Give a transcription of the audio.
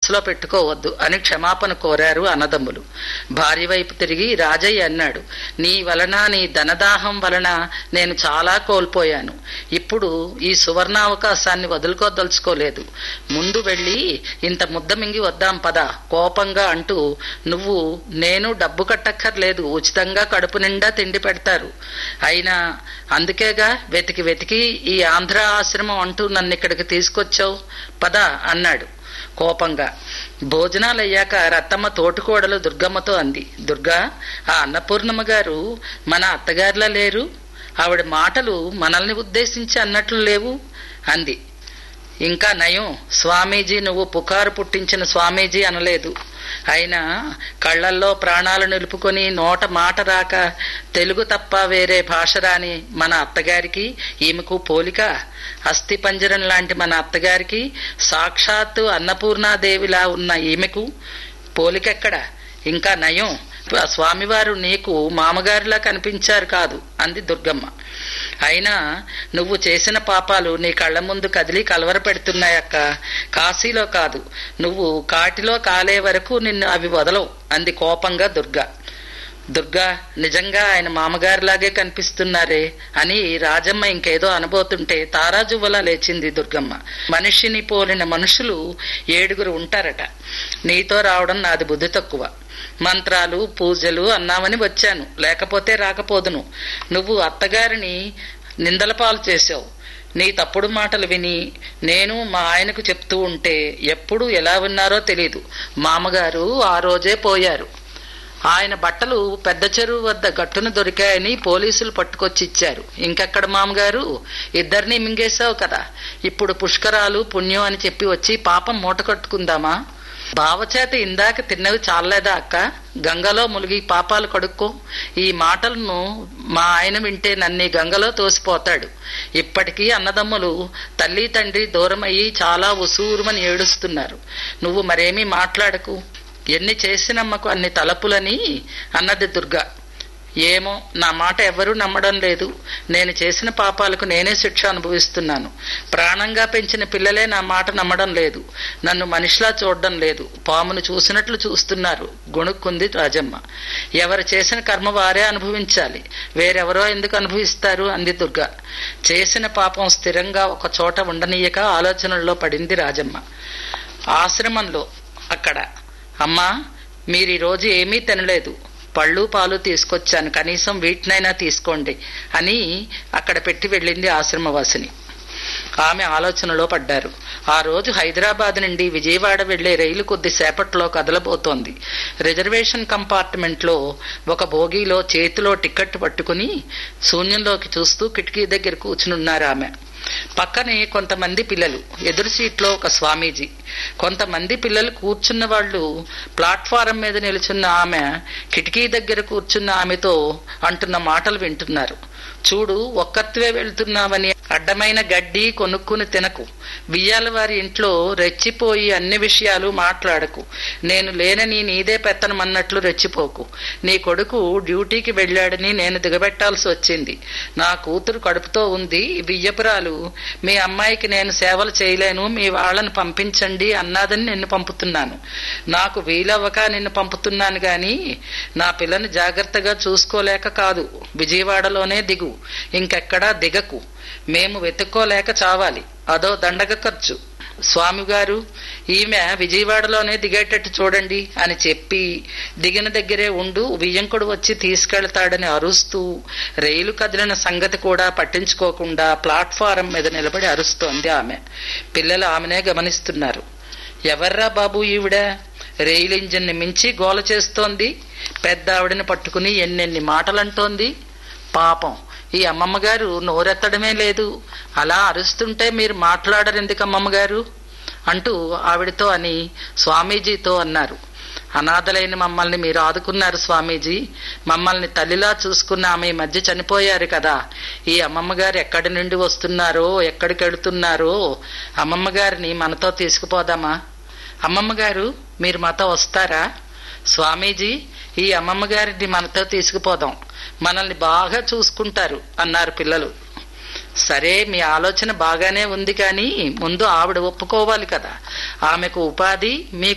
మనసులో పెట్టుకోవద్దు అని క్షమాపణ కోరారు అన్నదమ్ములు భార్య వైపు తిరిగి రాజయ్య అన్నాడు నీ వలన నీ ధనదాహం వలన నేను చాలా కోల్పోయాను ఇప్పుడు ఈ సువర్ణావకాశాన్ని వదులుకోదలుచుకోలేదు ముందు వెళ్ళి ఇంత ముద్ద మింగి వద్దాం పద కోపంగా అంటూ నువ్వు నేను డబ్బు కట్టక్కర్లేదు ఉచితంగా కడుపు నిండా తిండి పెడతారు అయినా అందుకేగా వెతికి వెతికి ఈ ఆంధ్ర ఆశ్రమం అంటూ నన్ను ఇక్కడికి తీసుకొచ్చావు పద అన్నాడు కోపంగా భోజనాలు అయ్యాక రత్తమ్మ తోటికోడలు దుర్గమ్మతో అంది దుర్గా ఆ అన్నపూర్ణమ్మ గారు మన అత్తగారిలా లేరు ఆవిడ మాటలు మనల్ని ఉద్దేశించి అన్నట్లు లేవు అంది ఇంకా నయం స్వామీజీ నువ్వు పుకారు పుట్టించిన స్వామీజీ అనలేదు అయినా కళ్ళల్లో ప్రాణాలు నిలుపుకొని నోట మాట రాక తెలుగు తప్ప వేరే భాష రాని మన అత్తగారికి ఈమెకు పోలిక అస్థి పంజరం లాంటి మన అత్తగారికి సాక్షాత్తు అన్నపూర్ణాదేవిలా ఉన్న ఈమెకు పోలికెక్కడ ఇంకా నయం స్వామివారు నీకు మామగారిలా కనిపించారు కాదు అంది దుర్గమ్మ అయినా నువ్వు చేసిన పాపాలు నీ కళ్ళ ముందు కదిలి కలవర పెడుతున్నాయక్క కాశీలో కాదు నువ్వు కాటిలో కాలే వరకు నిన్ను అవి వదలవు అంది కోపంగా దుర్గా దుర్గా నిజంగా ఆయన మామగారిలాగే కనిపిస్తున్నారే అని రాజమ్మ ఇంకేదో అనబోతుంటే తారాజువ్వలా లేచింది దుర్గమ్మ మనిషిని పోలిన మనుషులు ఏడుగురు ఉంటారట నీతో రావడం నాది బుద్ధి తక్కువ మంత్రాలు పూజలు అన్నామని వచ్చాను లేకపోతే రాకపోదును నువ్వు అత్తగారిని నిందల పాలు చేశావు నీ తప్పుడు మాటలు విని నేను మా ఆయనకు చెప్తూ ఉంటే ఎప్పుడు ఎలా ఉన్నారో తెలీదు మామగారు ఆ రోజే పోయారు ఆయన బట్టలు పెద్ద చెరువు వద్ద గట్టున దొరికాయని పోలీసులు పట్టుకొచ్చి ఇచ్చారు ఇంకెక్కడ మామగారు ఇద్దరిని మింగేశావు కదా ఇప్పుడు పుష్కరాలు పుణ్యం అని చెప్పి వచ్చి పాపం మూట కట్టుకుందామా బావచేత ఇందాక తిన్నవి చాలలేదా అక్క గంగలో ములిగి పాపాలు కడుక్కో ఈ మాటలను మా ఆయన వింటే నన్ను గంగలో తోసిపోతాడు ఇప్పటికీ అన్నదమ్ములు తల్లి తండ్రి దూరమయ్యి చాలా ఉసూరుమని ఏడుస్తున్నారు నువ్వు మరేమీ మాట్లాడకు ఎన్ని చేసినమ్మకు అన్ని తలపులని అన్నది దుర్గా ఏమో నా మాట ఎవరూ నమ్మడం లేదు నేను చేసిన పాపాలకు నేనే శిక్ష అనుభవిస్తున్నాను ప్రాణంగా పెంచిన పిల్లలే నా మాట నమ్మడం లేదు నన్ను మనిషిలా చూడడం లేదు పామును చూసినట్లు చూస్తున్నారు గొణుక్కుంది రాజమ్మ ఎవరు చేసిన కర్మ వారే అనుభవించాలి వేరెవరో ఎందుకు అనుభవిస్తారు అంది దుర్గా చేసిన పాపం స్థిరంగా ఒక చోట ఉండనీయక ఆలోచనల్లో పడింది రాజమ్మ ఆశ్రమంలో అక్కడ అమ్మా మీరు ఈరోజు ఏమీ తినలేదు పళ్ళు పాలు తీసుకొచ్చాను కనీసం వీటినైనా తీసుకోండి అని అక్కడ పెట్టి వెళ్ళింది ఆశ్రమవాసిని ఆమె ఆలోచనలో పడ్డారు ఆ రోజు హైదరాబాద్ నుండి విజయవాడ వెళ్లే రైలు కొద్దిసేపట్లో కదలబోతోంది రిజర్వేషన్ కంపార్ట్మెంట్లో ఒక బోగీలో చేతిలో టికెట్ పట్టుకుని శూన్యంలోకి చూస్తూ కిటికీ దగ్గర కూర్చునున్నారు ఆమె పక్కనే కొంతమంది పిల్లలు ఎదురు సీట్లో ఒక స్వామీజీ కొంతమంది పిల్లలు కూర్చున్న వాళ్ళు ప్లాట్ఫారం మీద నిలుచున్న ఆమె కిటికీ దగ్గర కూర్చున్న ఆమెతో అంటున్న మాటలు వింటున్నారు చూడు ఒక్కత్వే వెళ్తున్నావని అడ్డమైన గడ్డి కొనుక్కుని తినకు బియ్యాల వారి ఇంట్లో రెచ్చిపోయి అన్ని విషయాలు మాట్లాడకు నేను లేనని నీదే పెత్తనమన్నట్లు రెచ్చిపోకు నీ కొడుకు డ్యూటీకి వెళ్ళాడని నేను దిగబెట్టాల్సి వచ్చింది నా కూతురు కడుపుతో ఉంది బియ్యపురాలు మీ అమ్మాయికి నేను సేవలు చేయలేను మీ వాళ్ళని పంపించండి అన్నాదని నిన్ను పంపుతున్నాను నాకు వీలవ్వక నిన్ను పంపుతున్నాను గాని నా పిల్లని జాగ్రత్తగా చూసుకోలేక కాదు విజయవాడలోనే దిగు ఇంకెక్కడా దిగకు మేము వెతుక్కోలేక చావాలి అదో దండగ ఖర్చు స్వామిగారు ఈమె విజయవాడలోనే దిగేటట్టు చూడండి అని చెప్పి దిగిన దగ్గరే ఉండు వియ్యంకుడు వచ్చి తీసుకెళ్తాడని అరుస్తూ రైలు కదిలిన సంగతి కూడా పట్టించుకోకుండా ప్లాట్ఫారం మీద నిలబడి అరుస్తోంది ఆమె పిల్లలు ఆమెనే గమనిస్తున్నారు ఎవర్రా బాబు ఈవిడ రైలు ఇంజిన్ని మించి గోల చేస్తోంది పెద్ద ఆవిడని పట్టుకుని ఎన్నెన్ని మాటలంటోంది పాపం ఈ అమ్మమ్మ గారు నోరెత్తడమే లేదు అలా అరుస్తుంటే మీరు మాట్లాడరు ఎందుకు అమ్మమ్మ గారు అంటూ ఆవిడతో అని స్వామీజీతో అన్నారు అనాథలైన మమ్మల్ని మీరు ఆదుకున్నారు స్వామీజీ మమ్మల్ని తల్లిలా చూసుకున్న ఆమె ఈ మధ్య చనిపోయారు కదా ఈ అమ్మమ్మ గారు ఎక్కడి నుండి వస్తున్నారో ఎక్కడికి వెళుతున్నారో అమ్మమ్మ గారిని మనతో తీసుకుపోదామా అమ్మమ్మ గారు మీరు మాతో వస్తారా స్వామీజీ ఈ అమ్మమ్మ గారిని మనతో తీసుకుపోదాం మనల్ని బాగా చూసుకుంటారు అన్నారు పిల్లలు సరే మీ ఆలోచన బాగానే ఉంది కానీ ముందు ఆవిడ ఒప్పుకోవాలి కదా ఆమెకు ఉపాధి మీకు